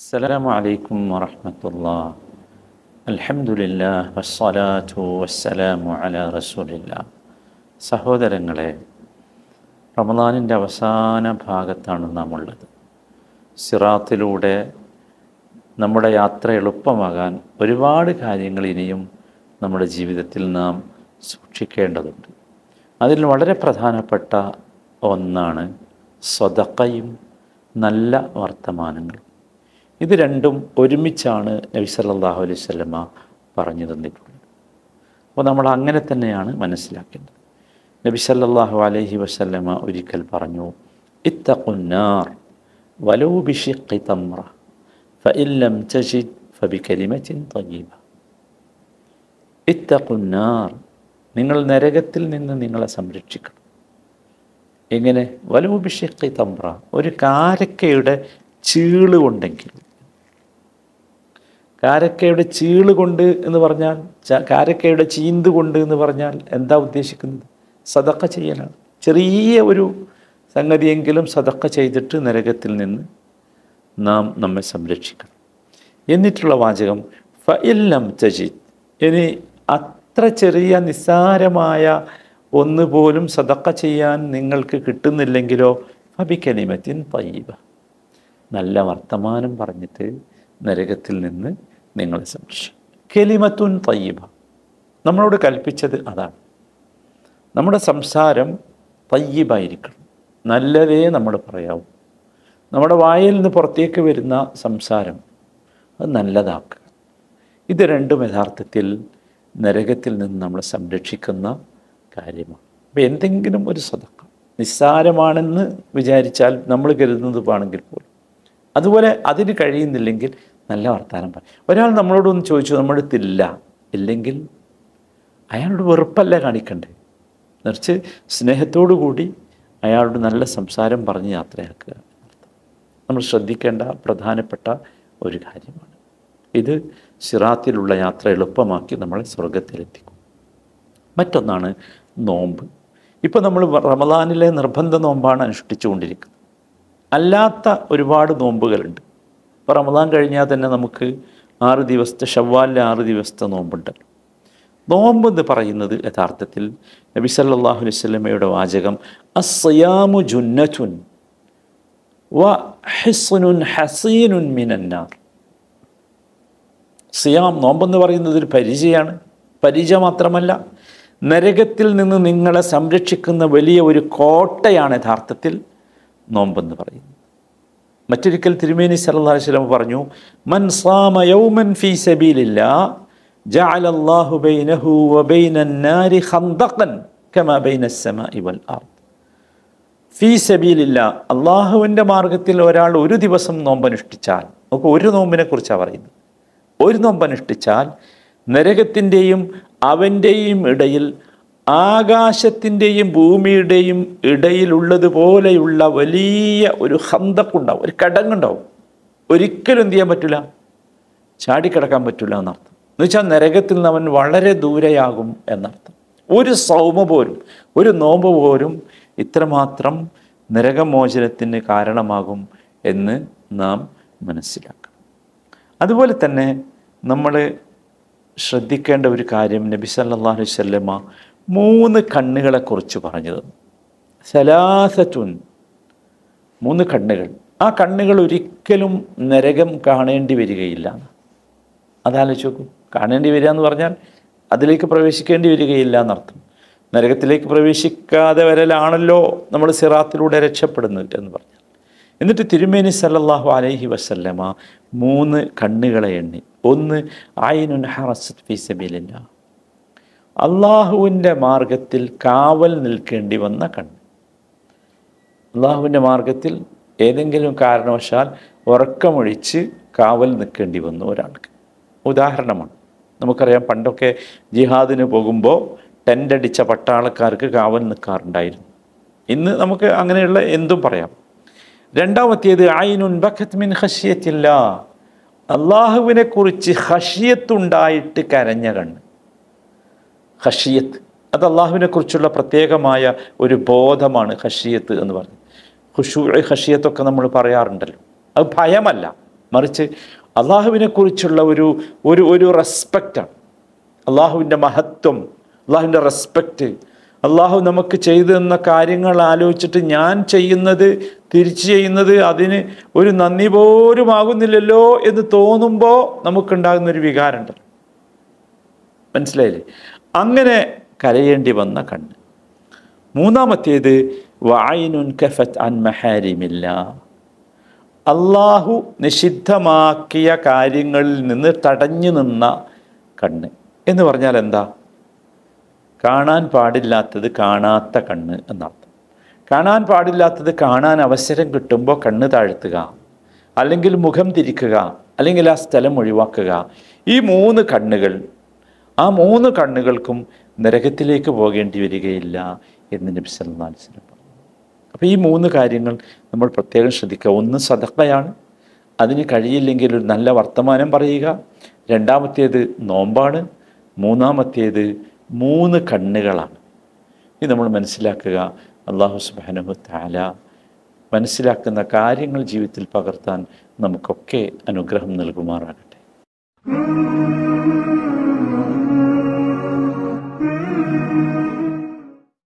السلام عليكم ورحمة الله الحمد لله والصلاة والسلام على رسول الله സഹോദരങ്ങളെ റമദാനിൻ്റെ അവസാന ഭാഗത്താണ് നാം ഉള്ളത് സിറാത്തിലൂടെ നമ്മുടെ യാത്ര എളുപ്പമാകാൻ ഒരുപാട് കാര്യങ്ങൾ ഇനിയും നമ്മുടെ ജീവിതത്തിൽ നാം സൂക്ഷിക്കേണ്ടതുണ്ട് അതിൽ വളരെ പ്രധാനപ്പെട്ട ഒന്നാണ് സ്വതക്കയും നല്ല വർത്തമാനങ്ങളും ഇത് രണ്ടും ഒരുമിച്ചാണ് നബി സല്ലല്ലാഹു അലൈഹി വസല്ലമ പറഞ്ഞു തന്നിട്ടുള്ളത് അപ്പോൾ നമ്മൾ അങ്ങനെ തന്നെയാണ് മനസ്സിലാക്കേണ്ടത് നബി സല്ലല്ലാഹു അലൈഹി വസല്ലമ ഒരിക്കൽ പറഞ്ഞു ഇത്തഖുന്നാർ വലൗ ബിഷിഖി തമ്ര فإن لم تجد فبكلمة طيبة ഇത്തഖുന്നാർ നിങ്ങൾ നരകത്തിൽ നിന്ന് നിങ്ങളെ സംരക്ഷിക്കണം എങ്ങനെ വലവുഭിഷിഖി തമ്പ്ര ഒരു കാരക്കയുടെ ചീള് കൊണ്ടെങ്കിൽ കാരക്കയുടെ ചീള് കൊണ്ട് എന്ന് പറഞ്ഞാൽ ച- കാരക്കയുടെ ചീന്ത് കൊണ്ട് എന്ന് പറഞ്ഞാൽ എന്താ ഉദ്ദേശിക്കുന്നത് സതക്ക ചെയ്യലാണ് ചെറിയ ഒരു സംഗതിയെങ്കിലും സതക്ക ചെയ്തിട്ട് നരകത്തിൽ നിന്ന് നാം നമ്മെ സംരക്ഷിക്കണം എന്നിട്ടുള്ള വാചകം ഫ ഇല്ലം തജിദ് ഇനി അത്ര ചെറിയ നിസ്സാരമായ ഒന്ന് പോലും സതക്ക ചെയ്യാൻ നിങ്ങൾക്ക് കിട്ടുന്നില്ലെങ്കിലോ ഫബിക്കലിമത്തിൻ തയ്യബ നല്ല വർത്തമാനം പറഞ്ഞിട്ട് നരകത്തിൽ നിന്ന് നിങ്ങളെ സംരക്ഷിക്കും കെലിമത്തുൻ തയ്യബ നമ്മളോട് കൽപ്പിച്ചത് അതാണ് നമ്മുടെ സംസാരം തയ്യബായിരിക്കണം നല്ലതേ നമ്മൾ പറയാവൂ നമ്മുടെ വായിൽ നിന്ന് പുറത്തേക്ക് വരുന്ന സംസാരം അത് നല്ലതാക്കുക ഇത് രണ്ടും യഥാർത്ഥത്തിൽ നരകത്തിൽ നിന്ന് നമ്മളെ സംരക്ഷിക്കുന്ന കാര്യമാണ് അപ്പോൾ എന്തെങ്കിലും ഒരു സതക്ക നിസ്സാരമാണെന്ന് വിചാരിച്ചാൽ നമ്മൾ കരുതുന്നത് ആണെങ്കിൽ പോലും അതുപോലെ അതിന് കഴിയുന്നില്ലെങ്കിൽ നല്ല വർത്തമാനം പറയും ഒരാൾ നമ്മളോടൊന്ന് ചോദിച്ചു നമ്മുടെ അടുത്തില്ല ഇല്ലെങ്കിൽ അയാളോട് വെറുപ്പല്ല കാണിക്കണ്ടേ മറിച്ച് സ്നേഹത്തോടു കൂടി അയാളോട് നല്ല സംസാരം പറഞ്ഞ് യാത്രയാക്കുക എന്നർത്ഥം. നമ്മൾ ശ്രദ്ധിക്കേണ്ട പ്രധാനപ്പെട്ട ഒരു കാര്യമാണ് ഇത് സിറാത്തിലുള്ള യാത്ര എളുപ്പമാക്കി നമ്മളെ സ്വർഗത്തിലെത്തിക്കും മറ്റൊന്നാണ് നോമ്പ് ഇപ്പോൾ നമ്മൾ റമദാനിലെ നിർബന്ധ നോമ്പാണ് അനുഷ്ഠിച്ചുകൊണ്ടിരിക്കുന്നത് അല്ലാത്ത ഒരുപാട് നോമ്പുകളുണ്ട് ഇപ്പോൾ റമദാൻ കഴിഞ്ഞാൽ തന്നെ നമുക്ക് ആറ് ദിവസത്തെ ഷവ്വാലിലെ ആറ് ദിവസത്തെ നോമ്പുണ്ടല്ലോ നോമ്പ് എന്ന് പറയുന്നത് യഥാർത്ഥത്തിൽ നബി സല്ലല്ലാഹു അലൈഹി വസല്ലമയുടെ വാചകം അസ്സയാമു ജുന്നത്തുൻ വ ഹിസ്നുൻ ഹസീനുൻ മിനന്നാർ സിയാം നോമ്പെന്ന് പറയുന്നത് ഒരു പരിചയമാണ് പരിചയ മാത്രമല്ല നരകത്തിൽ നിന്ന് നിങ്ങളെ സംരക്ഷിക്കുന്ന വലിയ ഒരു കോട്ടയാണ് യഥാർത്ഥത്തിൽ നോമ്പെന്ന് പറയുന്നത് മറ്റൊരിക്കൽ തിരുമേനി സല്ലല്ലാഹു അലൈഹി വസല്ലം പറഞ്ഞു മൻ സാമ യൗമൻ ഫീ സബീലില്ലാ ജഅല അല്ലാഹു ബൈനഹു വബൈന النാരി ഖന്ദഖൻ കമാ ബൈന السماء والارض ഫീ സബീലില്ല അള്ളാഹുവിൻ്റെ മാർഗത്തിൽ ഒരാൾ ഒരു ദിവസം നോമ്പനുഷ്ഠിച്ചാൽ നമുക്ക് ഒരു നോമ്പിനെ കുറിച്ചാണ് പറയുന്നത് ഒരു നോമ്പനുഷ്ഠിച്ചാൽ നരകത്തിൻ്റെയും അവൻ്റെയും ഇടയിൽ ആകാശത്തിൻ്റെയും ഭൂമിയുടെയും ഇടയിലുള്ളതുപോലെയുള്ള വലിയ ഒരു ഹന്തക്കുണ്ടാവും ഒരു കടങ്ങുണ്ടാവും ഒരിക്കലും എന്ത് ചെയ്യാൻ പറ്റില്ല ചാടിക്കിടക്കാൻ പറ്റില്ല എന്നർത്ഥം എന്ന് വെച്ചാൽ നരകത്തിൽ നിന്ന് അവൻ വളരെ ദൂരെയാകും എന്നർത്ഥം ഒരു സൗമ പോലും ഒരു നോമ്പ് പോലും ഇത്രമാത്രം നരകമോചനത്തിന് കാരണമാകും എന്ന് നാം മനസ്സിലാക്കണം അതുപോലെ തന്നെ നമ്മൾ ശ്രദ്ധിക്കേണ്ട ഒരു കാര്യം നബി സല്ലല്ലാഹു അലൈഹി വസല്ലമ മൂന്ന് കണ്ണുകളെക്കുറിച്ച് പറഞ്ഞു തന്നു സലാസറ്റുൻ മൂന്ന് കണ്ണുകൾ ആ കണ്ണുകൾ ഒരിക്കലും നരകം കാണേണ്ടി വരികയില്ല അതാലോചിച്ച് നോക്കൂ കാണേണ്ടി വരിക എന്ന് പറഞ്ഞാൽ അതിലേക്ക് പ്രവേശിക്കേണ്ടി വരികയില്ല എന്നർത്ഥം നരകത്തിലേക്ക് പ്രവേശിക്കാതെ വരലാണല്ലോ നമ്മൾ സിറാത്തിലൂടെ രക്ഷപ്പെടുന്നത് എന്ന് പറഞ്ഞാൽ എന്നിട്ട് തിരുമേനി സല്ലല്ലാഹു അലൈഹി വസല്ലമ മൂന്ന് കണ്ണുകളെ എണ്ണി ഒന്ന് ആയിനുൻ ഹറസത്ത് ഫീ സബീലില്ലാ അള്ളാഹുവിൻ്റെ മാർഗത്തിൽ കാവൽ നിൽക്കേണ്ടി വന്ന കണ്ണ് അള്ളാഹുവിൻ്റെ മാർഗത്തിൽ ഏതെങ്കിലും കാരണവശാൽ ഉറക്കമൊഴിച്ച് കാവൽ നിൽക്കേണ്ടി വന്നു ഒരാൾക്ക് ഉദാഹരണമാണ് നമുക്കറിയാം പണ്ടൊക്കെ ജിഹാദിന് പോകുമ്പോൾ ടെൻ്റ് അടിച്ച പട്ടാളക്കാർക്ക് കാവൽ നിൽക്കാറുണ്ടായിരുന്നു ഇന്ന് നമുക്ക് അങ്ങനെയുള്ള എന്തും പറയാം രണ്ടാമത്തേത് ഐനുൻ ബഖത്ത് മിൻ ഹഷിയത്തില്ല അള്ളാഹുവിനെ കുറിച്ച് ഹഷിയത്തുണ്ടായിട്ട് കരഞ്ഞ കണ്ണ് ഹഷിയത്ത് അത് അള്ളാഹുവിനെ കുറിച്ചുള്ള പ്രത്യേകമായ ഒരു ബോധമാണ് ഹഷിയത്ത് എന്ന് പറയുന്നത് ഹുഷു ഹഷിയത്തൊക്കെ നമ്മൾ പറയാറുണ്ടല്ലോ അത് ഭയമല്ല മറിച്ച് അള്ളാഹുവിനെ കുറിച്ചുള്ള ഒരു ഒരു ഒരു റെസ്പെക്റ്റാണ് അള്ളാഹുവിൻ്റെ മഹത്വം അള്ളാഹുവിൻ്റെ റെസ്പെക്റ്റ് അള്ളാഹു നമുക്ക് ചെയ്തു തന്ന കാര്യങ്ങൾ ആലോചിച്ചിട്ട് ഞാൻ ചെയ്യുന്നത് തിരിച്ചു ചെയ്യുന്നത് അതിന് ഒരു നന്ദി പോലും ആകുന്നില്ലല്ലോ എന്ന് തോന്നുമ്പോൾ നമുക്കുണ്ടാകുന്ന ഒരു വികാരമുണ്ട് മനസ്സിലായില്ലേ അങ്ങനെ കരയേണ്ടി വന്ന കണ്ണ് മൂന്നാമത്തേത് വായിനുൻ കഫത്ത് അൻ മഹാരിമില്ല അള്ളാഹു നിഷിദ്ധമാക്കിയ കാര്യങ്ങളിൽ നിന്ന് തടഞ്ഞു നിന്ന കണ്ണ് എന്ന് പറഞ്ഞാൽ എന്താ കാണാൻ പാടില്ലാത്തത് കാണാത്ത കണ്ണ് എന്നർത്ഥം കാണാൻ പാടില്ലാത്തത് കാണാൻ അവസരം കിട്ടുമ്പോൾ കണ്ണ് താഴ്ത്തുക അല്ലെങ്കിൽ മുഖം തിരിക്കുക അല്ലെങ്കിൽ ആ സ്ഥലം ഒഴിവാക്കുക ഈ മൂന്ന് കണ്ണുകൾ ആ മൂന്ന് കണ്ണുകൾക്കും നരകത്തിലേക്ക് പോകേണ്ടി വരികയില്ല എന്ന് നബി സല്ലല്ലാഹു അലൈഹി വസല്ലം പറഞ്ഞു അപ്പോൾ ഈ മൂന്ന് കാര്യങ്ങൾ നമ്മൾ പ്രത്യേകം ശ്രദ്ധിക്കുക ഒന്ന് സദക്കയാണ് അതിന് കഴിയില്ലെങ്കിൽ ഒരു നല്ല വർത്തമാനം പറയുക രണ്ടാമത്തേത് നോമ്പാണ് മൂന്നാമത്തേത് മൂന്ന് കണ്ണുകളാണ് ഇത് നമ്മൾ മനസ്സിലാക്കുക അള്ളാഹു സുബാനഹു താല മനസ്സിലാക്കുന്ന കാര്യങ്ങൾ ജീവിതത്തിൽ പകർത്താൻ നമുക്കൊക്കെ അനുഗ്രഹം നൽകുമാറാകട്ടെ